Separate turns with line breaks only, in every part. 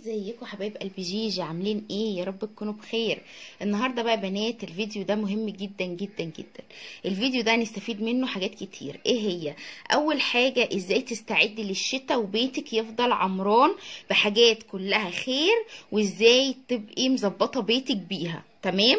ازيكم حبايب قلبي جيجي عاملين ايه يا رب تكونوا بخير النهارده بقى بنات الفيديو ده مهم جدا جدا جدا الفيديو ده هنستفيد منه حاجات كتير ايه هي اول حاجه ازاي تستعدي للشتاء وبيتك يفضل عمران بحاجات كلها خير وازاي تبقي مظبطه بيتك بيها تمام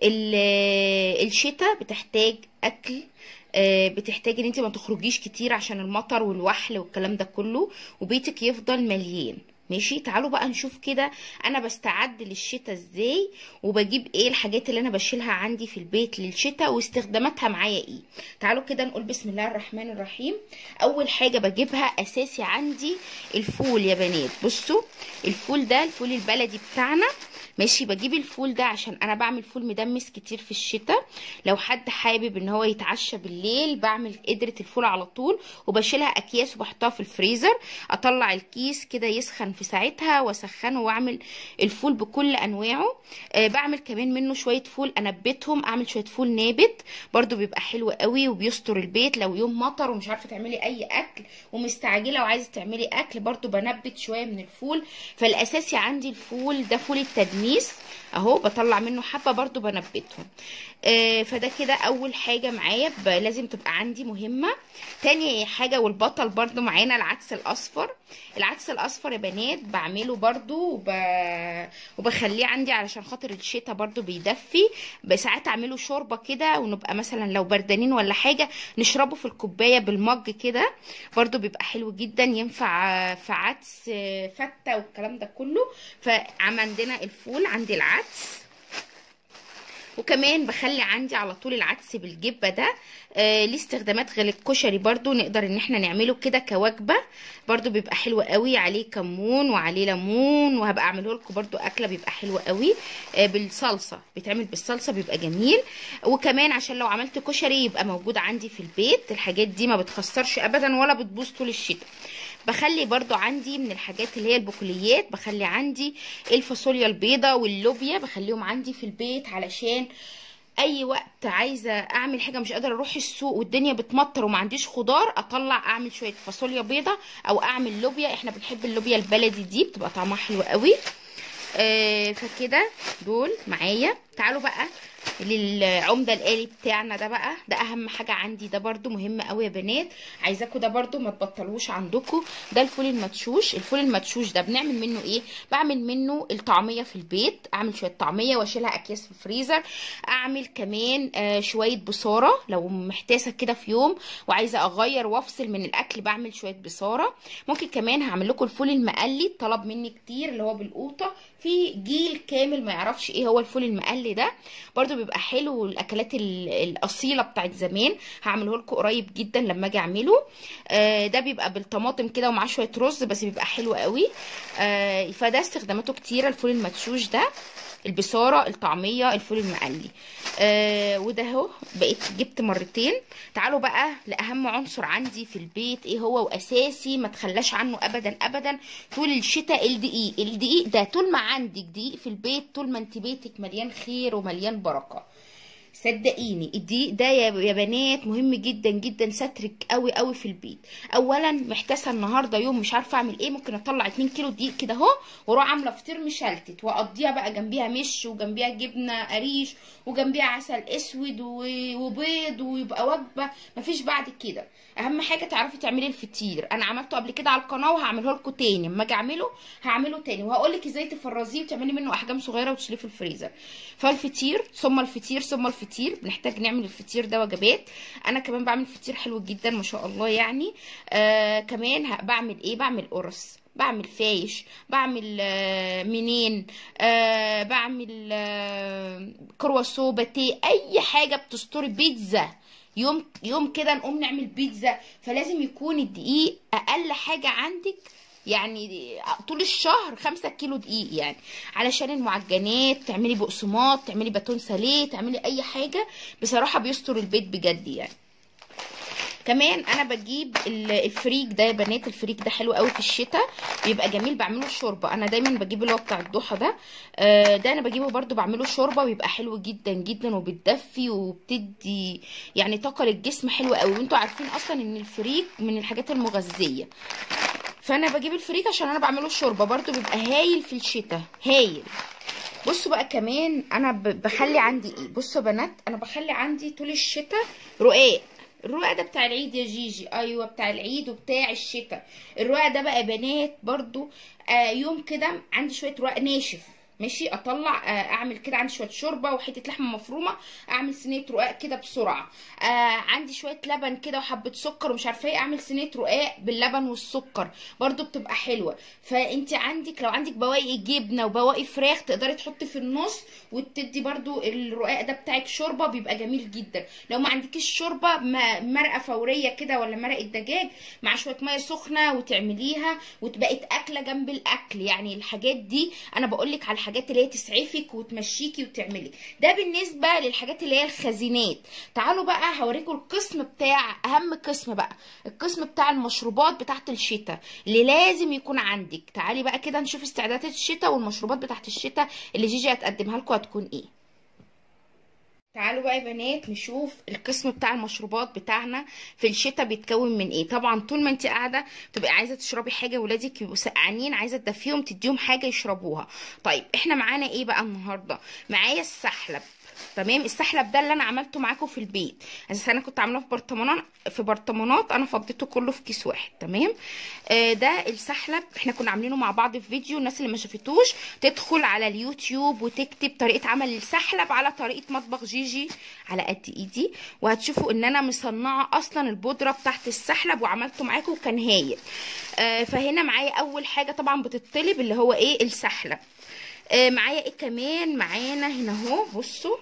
الشتاء بتحتاج اكل آه، بتحتاجي ان انت ما تخرجيش كتير عشان المطر والوحل والكلام ده كله وبيتك يفضل مليان ماشي تعالوا بقى نشوف كده انا بستعد للشتاء ازاي وبجيب ايه الحاجات اللي انا بشيلها عندي في البيت للشتاء واستخداماتها معايا ايه تعالوا كده نقول بسم الله الرحمن الرحيم اول حاجه بجيبها اساسي عندي الفول يا بنات بصوا الفول ده الفول البلدي بتاعنا ماشي بجيب الفول ده عشان انا بعمل فول مدمس كتير في الشتاء لو حد حابب ان هو يتعشى بالليل بعمل قدرة الفول على طول وبشيلها اكياس وبحطها في الفريزر اطلع الكيس كده يسخن في ساعتها واسخنه واعمل الفول بكل انواعه آه بعمل كمان منه شويه فول انبتهم اعمل شويه فول نابت برده بيبقى حلو قوي وبيستر البيت لو يوم مطر ومش عارفه تعملي اي اكل ومستعجله وعايزه تعملي اكل برده بنبت شويه من الفول فالاساسي عندي الفول ده فول التدميس اهو بطلع منه حبه برده بنبتهم آه فده كده اول حاجه معايا لازم تبقى عندي مهمه تاني حاجه والبطل برده معانا العدس الاصفر العدس الاصفر يا بنات بعمله برده وب... وبخليه عندي علشان خاطر الشتاء برده بيدفي ساعات اعمله شوربه كده ونبقى مثلا لو بردانين ولا حاجه نشربه في الكوبايه بالمج كده برده بيبقى حلو جدا ينفع في عدس فته والكلام ده كله فعندنا الفول عندي العدس وكمان بخلي عندي على طول العدس بالجبه ده آه ليه استخدامات غير الكشري برضو نقدر ان احنا نعمله كده كوجبه برضو بيبقى حلو قوي عليه كمون وعليه ليمون وهبقى اعمله لكم برضو اكله بيبقى حلوه قوي آه بالصلصه بيتعمل بالصلصه بيبقى جميل وكمان عشان لو عملت كشري يبقى موجود عندي في البيت الحاجات دي ما بتخسرش ابدا ولا بتبوظ طول الشتاء بخلي برضو عندي من الحاجات اللي هي البقوليات بخلي عندي الفاصوليا البيضة واللوبيا بخليهم عندي في البيت علشان اي وقت عايزه اعمل حاجه مش قادره اروح السوق والدنيا بتمطر وما عنديش خضار اطلع اعمل شويه فاصوليا بيضه او اعمل لوبيا احنا بنحب اللوبيا البلدي دي بتبقى طعمها حلو قوي آه فكده دول معايا تعالوا بقى للعمده الالي بتاعنا ده بقى ده اهم حاجه عندي ده برده مهم قوي يا بنات عايزاكم ده برده ما تبطلوش عندكم ده الفول المدشوش الفول المدشوش ده بنعمل منه ايه بعمل منه الطعميه في البيت اعمل شويه طعميه واشيلها اكياس في الفريزر اعمل كمان آه شويه بصاره لو محتاسه كده في يوم وعايزه اغير وافصل من الاكل بعمل شويه بصاره ممكن كمان هعمل لكم الفول المقلي طلب مني كتير اللي هو بالقوطه في جيل كامل ما يعرفش ايه هو الفول المقلي ده برده بيبقى حلو الاكلات الاصيله بتاعت زمان هعمله لكم قريب جدا لما اجي اعمله آه ده بيبقى بالطماطم كده ومعاه شويه رز بس بيبقى حلو قوي آه فده استخداماته كتيره الفول المدشوش ده البصاره الطعميه الفول المقلي آه وده اهو بقيت جبت مرتين تعالوا بقى لاهم عنصر عندي في البيت ايه هو واساسي ما تخلاش عنه ابدا ابدا طول الشتاء الدقيق الدقيق ده طول ما عندك دقيق في البيت طول ما انت بيتك مليان خير ومليان بركه صدقيني الدقيق ده يا بنات مهم جدا جدا سترك قوي قوي في البيت اولا محتاسه النهارده يوم مش عارفه اعمل ايه ممكن اطلع 2 كيلو دقيق كده اهو واروح عامله فطير مشلتت واقضيها بقى جنبيها مش وجنبيها جبنه قريش وجنبيها عسل اسود وبيض ويبقى وجبه مفيش بعد كده اهم حاجه تعرفي تعملي الفطير انا عملته قبل كده على القناه وهعمله لكم تاني اما اجي اعمله هعمله تاني وهقول لك ازاي تفرزيه وتعملي منه احجام صغيره وتشيليه في الفريزر فالفطير ثم الفطير ثم الفطير بنحتاج نعمل الفطير ده وجبات انا كمان بعمل فطير حلو جدا ما شاء الله يعني آه كمان بعمل ايه بعمل قرص بعمل فايش بعمل آه منين آه بعمل آه كرواسو باتيه اي حاجه بتستوري بيتزا يوم يوم كده نقوم نعمل بيتزا فلازم يكون الدقيق اقل حاجه عندك يعني طول الشهر خمسة كيلو دقيق يعني علشان المعجنات تعملي بقسماط تعملي باتون ساليه تعملي اي حاجه بصراحه بيستر البيت بجد يعني كمان انا بجيب الفريك ده يا بنات الفريك ده حلو قوي في الشتاء بيبقى جميل بعمله شوربه انا دايما بجيب اللي هو بتاع الضحى ده ده انا بجيبه برده بعمله شوربه ويبقى حلو جدا جدا وبتدفي وبتدي يعني طاقه للجسم حلوه قوي وانتوا عارفين اصلا ان الفريك من الحاجات المغذيه فانا بجيب الفريك عشان انا بعمله شوربه برده بيبقى هايل في الشتاء هايل بصوا بقى كمان انا ب- بخلي عندي ايه بصوا يا بنات انا بخلي عندي طول الشتاء رقاق الرقاق ده بتاع العيد يا جيجي ايوه بتاع العيد وبتاع الشتاء الرقاق ده بقى يا بنات برضو آه يوم كده عندي شويه رقاق ناشف ماشي اطلع آه اعمل كده عندي شويه شوربه وحته لحمه مفرومه اعمل صينيه رقاق كده بسرعه آه عندي شويه لبن كده وحبه سكر ومش عارفه ايه اعمل صينيه رقاق باللبن والسكر برضو بتبقى حلوه فانت عندك لو عندك بواقي جبنه وبواقي فراخ تقدري تحطي في النص وتدي برضو الرقاق ده بتاعك شوربه بيبقى جميل جدا لو ما عندكيش شوربه م- مرقه فوريه كده ولا مرقه دجاج مع شويه ميه سخنه وتعمليها وتبقى اكله جنب الاكل يعني الحاجات دي انا بقول لك على الحاجات اللي هي تسعفك وتمشيكي وتعملك ده بالنسبه للحاجات اللي هي الخزينات تعالوا بقى هوريكم القسم بتاع اهم قسم بقى القسم بتاع المشروبات بتاعت الشتاء اللي لازم يكون عندك تعالي بقى كده نشوف استعدادات الشتاء والمشروبات بتاعت الشتاء اللي جيجي هتقدمها لكم هتكون ايه تعالوا بقى يا بنات نشوف القسم بتاع المشروبات بتاعنا في الشتاء بيتكون من ايه طبعا طول ما انت قاعده تبقي عايزه تشربي حاجه ولادك يبقوا سقعانين عايزه تدفيهم تديهم حاجه يشربوها طيب احنا معانا ايه بقى النهارده معايا السحلب تمام السحلب ده اللي انا عملته معاكم في البيت اساسا انا كنت عاملاه في برطمانات في برطمانات انا فضيته كله في كيس واحد تمام آه ده السحلب احنا كنا عاملينه مع بعض في فيديو الناس اللي ما شافتوش تدخل على اليوتيوب وتكتب طريقه عمل السحلب على طريقه مطبخ جيجي على قد ايدي وهتشوفوا ان انا مصنعه اصلا البودره بتاعت السحلب وعملته معاكم وكان هايل آه فهنا معايا اول حاجه طبعا بتطلب اللي هو ايه السحلب آه معايا ايه كمان معانا هنا اهو بصوا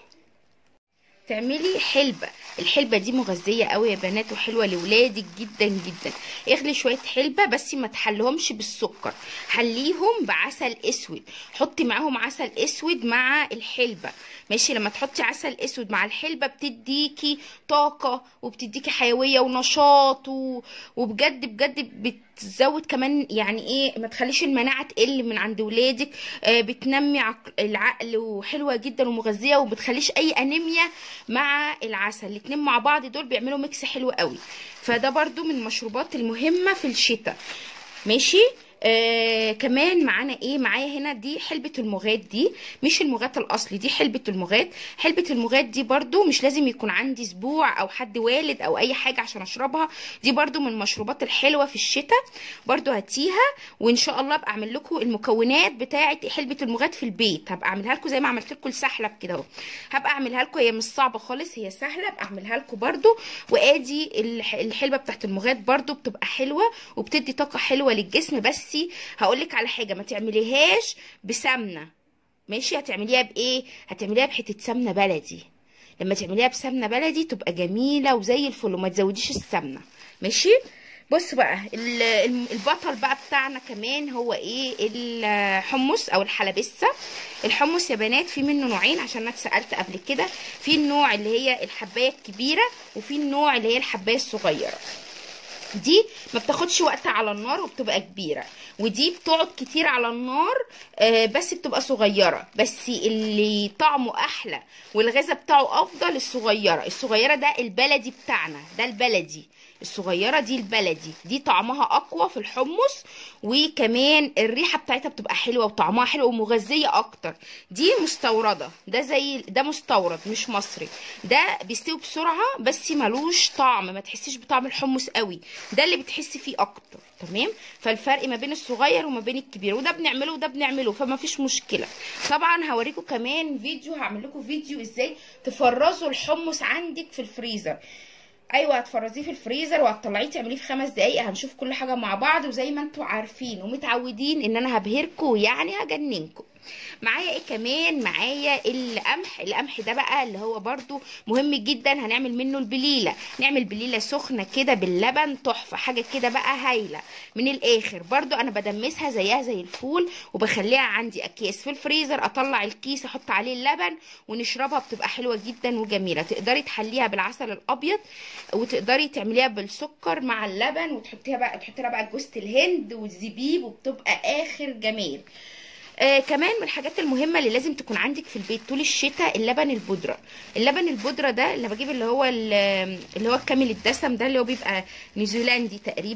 تعملي حلبة الحلبة دي مغذية قوي يا بنات وحلوة لولادك جدا جدا اغلي شوية حلبة بس ما تحلهمش بالسكر حليهم بعسل اسود حطي معاهم عسل اسود مع الحلبة ماشي لما تحطي عسل اسود مع الحلبة بتديكي طاقة وبتديكي حيوية ونشاط و... وبجد بجد بتزود كمان يعني ايه ما تخليش المناعة تقل من عند ولادك آه بتنمي عق... العقل وحلوة جدا ومغذية وبتخليش اي انيميا مع العسل الاتنين مع بعض دول بيعملوا ميكس حلو قوي فده برضو من المشروبات المهمة في الشتاء ماشي آه كمان معانا ايه معايا هنا دي حلبة المغات دي مش المغات الاصلي دي حلبة المغات حلبة المغات دي برضو مش لازم يكون عندي اسبوع او حد والد او اي حاجة عشان اشربها دي برضو من المشروبات الحلوة في الشتاء برضو هاتيها وان شاء الله ابقى اعمل لكم المكونات بتاعه حلبة المغات في البيت هبقى اعملها لكم زي ما عملت لكم السحلب كده اهو هبقى اعملها لكم هي مش صعبة خالص هي سهلة ابقى اعملها لكم برضو وادي الح- الحلبة بتاعت المغات برضو بتبقى حلوة وبتدي طاقة حلوة للجسم بس هقول لك على حاجه ما تعمليهاش بسمنه ماشي هتعمليها بايه هتعمليها بحته سمنه بلدي لما تعمليها بسمنه بلدي تبقى جميله وزي الفل وما تزوديش السمنه ماشي بص بقى ال- ال- البطل بقى بتاعنا كمان هو ايه الحمص او الحلبسه الحمص يا بنات في منه نوعين عشان انا اتسالت قبل كده في النوع اللي هي الحبايه الكبيره وفي النوع اللي هي الحبايه الصغيره دي ما بتاخدش وقت على النار وبتبقى كبيره ودي بتقعد كتير على النار آه، بس بتبقى صغيره بس اللي طعمه احلى والغذاء بتاعه افضل الصغيره الصغيره ده البلدي بتاعنا ده البلدي الصغيره دي البلدي دي طعمها اقوى في الحمص وكمان الريحه بتاعتها بتبقى حلوه وطعمها حلو ومغذيه اكتر دي مستورده ده زي ده مستورد مش مصري ده بيستوي بسرعه بس ملوش طعم ما تحسيش بطعم الحمص قوي ده اللي بتحسي فيه اكتر تمام فالفرق ما بين الصغير وما بين الكبير وده بنعمله وده بنعمله فما فيش مشكله طبعا هوريكم كمان فيديو هعمل لكم فيديو ازاي تفرزوا الحمص عندك في الفريزر ايوه هتفرزيه في الفريزر وهتطلعيه تعمليه في خمس دقايق هنشوف كل حاجه مع بعض وزي ما انتوا عارفين ومتعودين ان انا هبهركم يعني هجننكم معايا ايه كمان معايا القمح القمح ده بقى اللي هو برضو مهم جدا هنعمل منه البليله نعمل بليله سخنه كده باللبن تحفه حاجه كده بقى هايله من الاخر برضو انا بدمسها زيها زي الفول وبخليها عندي اكياس في الفريزر اطلع الكيس احط عليه اللبن ونشربها بتبقى حلوه جدا وجميله تقدري تحليها بالعسل الابيض وتقدري تعمليها بالسكر مع اللبن وتحطيها بقى تحطي لها بقى جوز الهند والزبيب وبتبقى اخر جمال آه كمان من الحاجات المهمه اللي لازم تكون عندك في البيت طول الشتاء اللبن البودره اللبن البودره ده اللي بجيب اللي هو ال- اللي هو الكامل الدسم ده اللي هو بيبقى نيوزيلندي تقريبا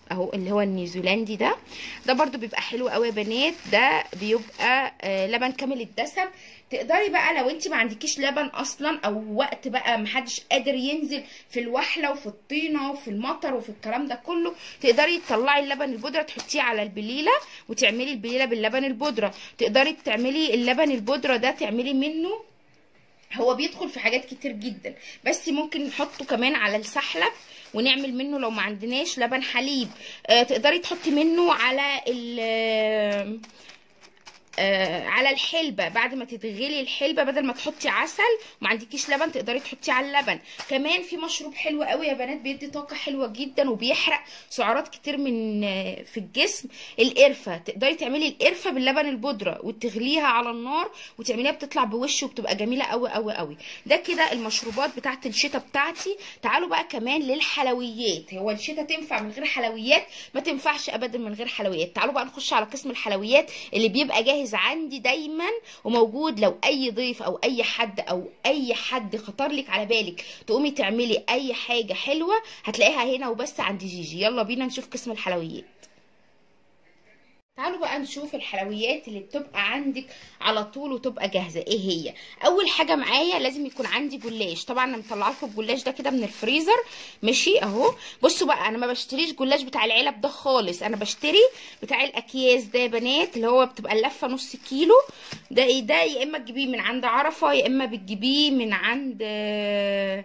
اهو اللي هو النيوزيلندي ده ده برضو بيبقى حلو قوي يا بنات ده بيبقى آه لبن كامل الدسم تقدري بقى لو انت ما عندكيش لبن اصلا او وقت بقى محدش قادر ينزل في الوحله وفي الطينه وفي المطر وفي الكلام ده كله تقدري تطلعي اللبن البودره تحطيه على البليله وتعملي البليله باللبن البودره تقدري تعملي اللبن البودره ده تعملي منه هو بيدخل في حاجات كتير جدا بس ممكن نحطه كمان على السحلب ونعمل منه لو ما عندناش لبن حليب آه تقدري تحطي منه على ال آه على الحلبه بعد ما تتغلي الحلبه بدل ما تحطي عسل وما عندكيش لبن تقدري تحطي على اللبن كمان في مشروب حلو قوي يا بنات بيدي طاقه حلوه جدا وبيحرق سعرات كتير من آه في الجسم القرفه تقدري تعملي القرفه باللبن البودره وتغليها على النار وتعمليها بتطلع بوش وبتبقى جميله قوي قوي قوي ده كده المشروبات بتاعت الشتاء بتاعتي تعالوا بقى كمان للحلويات هو الشتاء تنفع من غير حلويات ما تنفعش ابدا من غير حلويات تعالوا بقى نخش على قسم الحلويات اللي بيبقى جاهز جاهز عندي دايما وموجود لو اي ضيف او اي حد او اي حد خطر لك على بالك تقومي تعملي اي حاجه حلوه هتلاقيها هنا وبس عند جيجي يلا بينا نشوف قسم الحلويات تعالوا بقى نشوف الحلويات اللي بتبقى عندك على طول وتبقى جاهزه ايه هي اول حاجه معايا لازم يكون عندي جلاش طبعا انا مطلعه لكم الجلاش ده كده من الفريزر ماشي اهو بصوا بقى انا ما بشتريش جلاش بتاع العلب ده خالص انا بشتري بتاع الاكياس ده يا بنات اللي هو بتبقى اللفه نص كيلو ده ايه ده يا اما تجيبيه من عند عرفه يا اما بتجيبيه من عند آه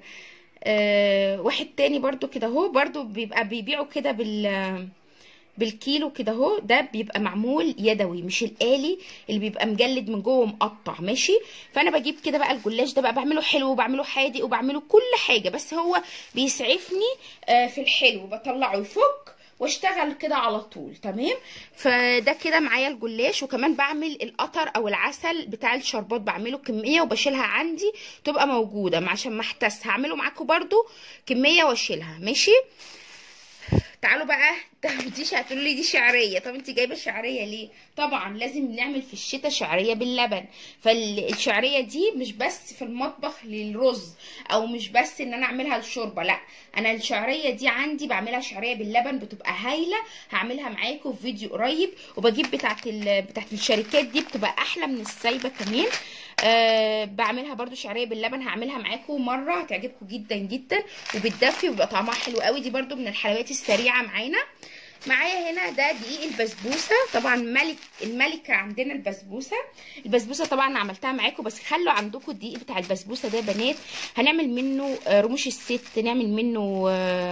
آه واحد تاني برضو كده اهو برضو بيبقى بيبيعوا كده بال بالكيلو كده اهو ده بيبقى معمول يدوي مش الالي اللي بيبقى مجلد من جوه ومقطع ماشي فانا بجيب كده بقى الجلاش ده بقى بعمله حلو وبعمله حادق وبعمله كل حاجه بس هو بيسعفني آه في الحلو بطلعه يفك واشتغل كده على طول تمام فده كده معايا الجلاش وكمان بعمل القطر او العسل بتاع الشربات بعمله كميه وبشيلها عندي تبقى موجوده عشان ما احتس هعمله معاكم برده كميه واشيلها ماشي تعالوا بقى دي هتقولوا لي دي شعريه طب انت جايبه الشعريه ليه طبعا لازم نعمل في الشتاء شعريه باللبن فالشعريه دي مش بس في المطبخ للرز او مش بس ان انا اعملها للشوربه لا انا الشعريه دي عندي بعملها شعريه باللبن بتبقى هايله هعملها معاكم في فيديو قريب وبجيب بتاعت بتاعت الشركات دي بتبقى احلى من السايبه كمان أه بعملها برده شعريه باللبن هعملها معاكم مره هتعجبكم جدا جدا وبتدفي وبيبقى طعمها حلو قوي دي برده من الحلويات السريعه معانا معايا هنا ده دقيق البسبوسه طبعا ملك الملكه عندنا البسبوسه البسبوسه طبعا انا عملتها معاكم بس خلوا عندكم الدقيق بتاع البسبوسه ده بنات هنعمل منه رموش الست نعمل منه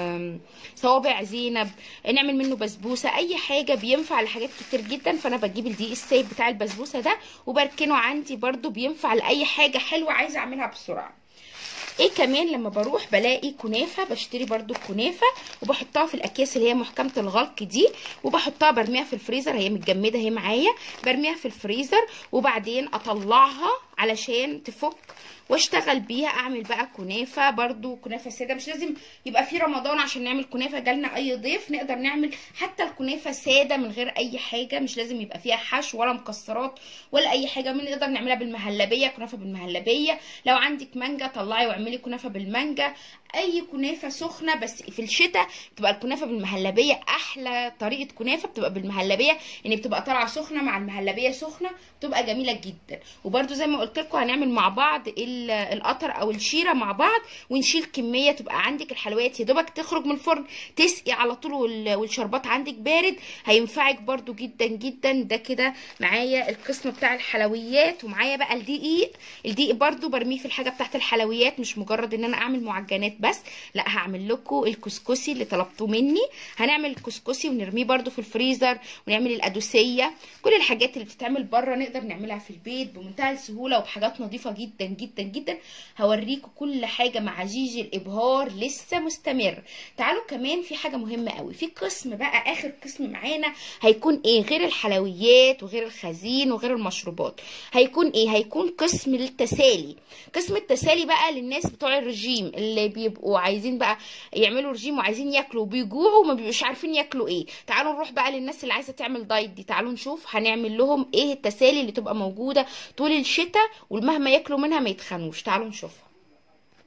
صوابع زينب نعمل منه بسبوسه اي حاجه بينفع لحاجات كتير جدا فانا بجيب الدقيق السايب بتاع البسبوسه ده وبركنه عندي برده بينفع لاي حاجه حلوه عايزه اعملها بسرعه ايه كمان لما بروح بلاقي كنافه بشتري برده الكنافه وبحطها في الاكياس اللي هي محكمه الغلق دي وبحطها برميها في الفريزر هي متجمده اهي معايا برميها في الفريزر وبعدين اطلعها علشان تفك واشتغل بيها اعمل بقى كنافه برضو كنافه ساده مش لازم يبقى في رمضان عشان نعمل كنافه جالنا اي ضيف نقدر نعمل حتى الكنافه ساده من غير اي حاجه مش لازم يبقى فيها حشو ولا مكسرات ولا اي حاجه من نقدر نعملها بالمهلبيه كنافه بالمهلبيه لو عندك مانجا طلعي واعملي كنافه بالمانجا اي كنافه سخنه بس في الشتاء تبقى الكنافه بالمهلبيه احلى طريقه كنافه بتبقى بالمهلبيه ان بتبقى طالعه سخنه مع المهلبيه سخنه بتبقى جميله جدا وبرده زي ما قلت لكم هنعمل مع بعض القطر او الشيره مع بعض ونشيل كميه تبقى عندك الحلويات يا دوبك تخرج من الفرن تسقي على طول والشربات عندك بارد هينفعك برده جدا جدا ده كده معايا القسم بتاع الحلويات ومعايا بقى الدقيق الدقيق برده برميه في الحاجه بتاعت الحلويات مش مجرد ان انا اعمل معجنات بس لا هعمل لكم الكسكسي اللي طلبتوه مني هنعمل الكسكسي ونرميه برده في الفريزر ونعمل الادوسيه كل الحاجات اللي بتتعمل بره نقدر نعملها في البيت بمنتهى السهوله وبحاجات نظيفه جدا جدا جدا هوريكم كل حاجه مع جيجي الابهار لسه مستمر تعالوا كمان في حاجه مهمه قوي في قسم بقى اخر قسم معانا هيكون ايه غير الحلويات وغير الخزين وغير المشروبات هيكون ايه هيكون قسم التسالي قسم التسالي بقى للناس بتوع الرجيم اللي بيبقوا عايزين بقى يعملوا رجيم وعايزين ياكلوا وبيجوعوا وما بيبقوش عارفين ياكلوا ايه تعالوا نروح بقى للناس اللي عايزه تعمل دايت دي تعالوا نشوف هنعمل لهم ايه التسالي اللي تبقى موجوده طول الشتاء ومهما ياكلوا منها ما يتخنوش تعالوا نشوفها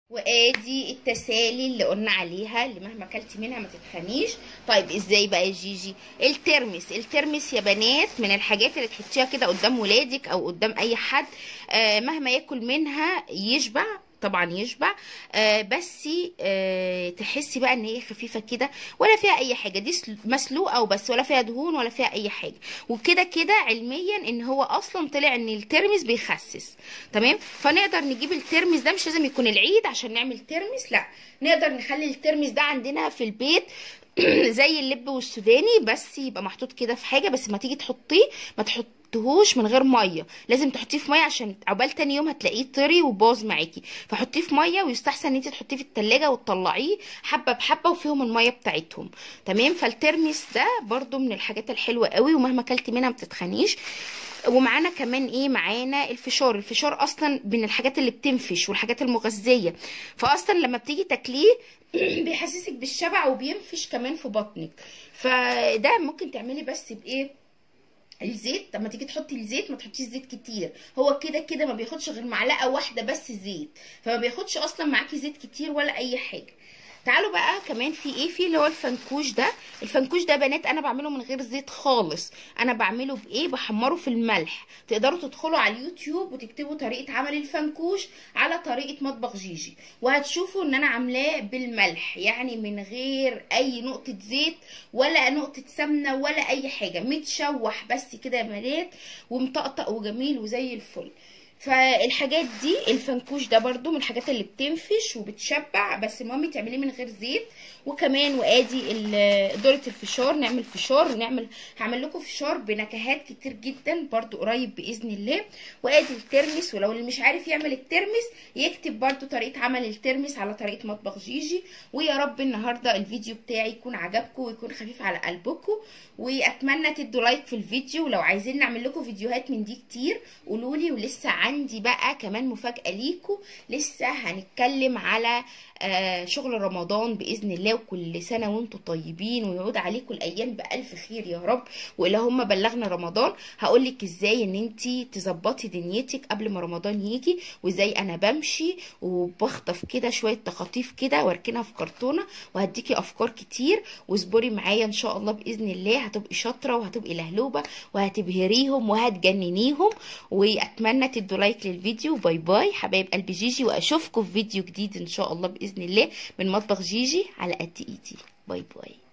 وادي التسالي اللي قلنا عليها اللي مهما اكلتي منها ما تتخنيش طيب ازاي بقى يا جيجي الترمس الترمس يا بنات من الحاجات اللي تحطيها كده قدام ولادك او قدام اي حد آه مهما ياكل منها يشبع طبعا يشبع آه بس آه تحسي بقى ان هي خفيفه كده ولا فيها اي حاجه دي مسلوقه وبس ولا فيها دهون ولا فيها اي حاجه وكده كده علميا ان هو اصلا طلع ان الترمس بيخسس تمام فنقدر نجيب الترمس ده مش لازم يكون العيد عشان نعمل ترمس لا نقدر نخلي الترمس ده عندنا في البيت زي اللب والسوداني بس يبقى محطوط كده في حاجه بس ما تيجي تحطيه ما تحط تحطهوش من غير ميه لازم تحطيه في ميه عشان عقبال تاني يوم هتلاقيه طري وباظ معاكي فحطيه في ميه ويستحسن ان انت تحطيه في التلاجة وتطلعيه حبه بحبه وفيهم الميه بتاعتهم تمام فالترمس ده برده من الحاجات الحلوه قوي ومهما اكلتي منها ما بتتخنيش ومعانا كمان ايه معانا الفشار الفشار اصلا من الحاجات اللي بتنفش والحاجات المغذيه فاصلا لما بتيجي تاكليه بيحسسك بالشبع وبينفش كمان في بطنك فده ممكن تعملي بس بايه الزيت لما تيجي تحطي الزيت ما تحطيش زيت كتير هو كده كده ما بياخدش غير معلقه واحده بس زيت فما بياخدش اصلا معاكي زيت كتير ولا اي حاجه تعالوا بقى كمان في ايه في اللي هو الفنكوش ده الفنكوش ده بنات انا بعمله من غير زيت خالص انا بعمله بايه بحمره في الملح تقدروا تدخلوا على اليوتيوب وتكتبوا طريقه عمل الفنكوش على طريقه مطبخ جيجي وهتشوفوا ان انا عاملاه بالملح يعني من غير اي نقطه زيت ولا نقطه سمنه ولا اي حاجه متشوح بس كده يا بنات ومطقطق وجميل وزي الفل فالحاجات دي الفنكوش ده برده من الحاجات اللي بتنفش وبتشبع بس المهم تعمليه من غير زيت وكمان وادي ذره الفشار نعمل فشار ونعمل هعمل لكم فشار بنكهات كتير جدا برده قريب باذن الله وادي الترمس ولو اللي مش عارف يعمل الترمس يكتب برده طريقه عمل الترمس على طريقه مطبخ جيجي ويا رب النهارده الفيديو بتاعي يكون عجبكم ويكون خفيف على قلبكم واتمنى تدوا لايك في الفيديو ولو عايزين نعمل لكم فيديوهات من دي كتير قولوا لي ولسه عندي بقى كمان مفاجاه ليكم لسه هنتكلم على آه شغل رمضان باذن الله وكل سنه وانتم طيبين ويعود عليكم الايام بالف خير يا رب واللهم بلغنا رمضان هقول لك ازاي ان انت تظبطي دنيتك قبل ما رمضان يجي وازاي انا بمشي وبخطف كده شويه تخاطيف كده واركنها في كرتونه وهديكي افكار كتير واصبري معايا ان شاء الله باذن الله هتبقي شاطره وهتبقي لهلوبه وهتبهريهم وهتجننيهم واتمنى تدوا لايك للفيديو باي باي حبايب قلبي جيجي واشوفكم في فيديو جديد ان شاء الله باذن الله من مطبخ جيجي على قد ايدي باي باي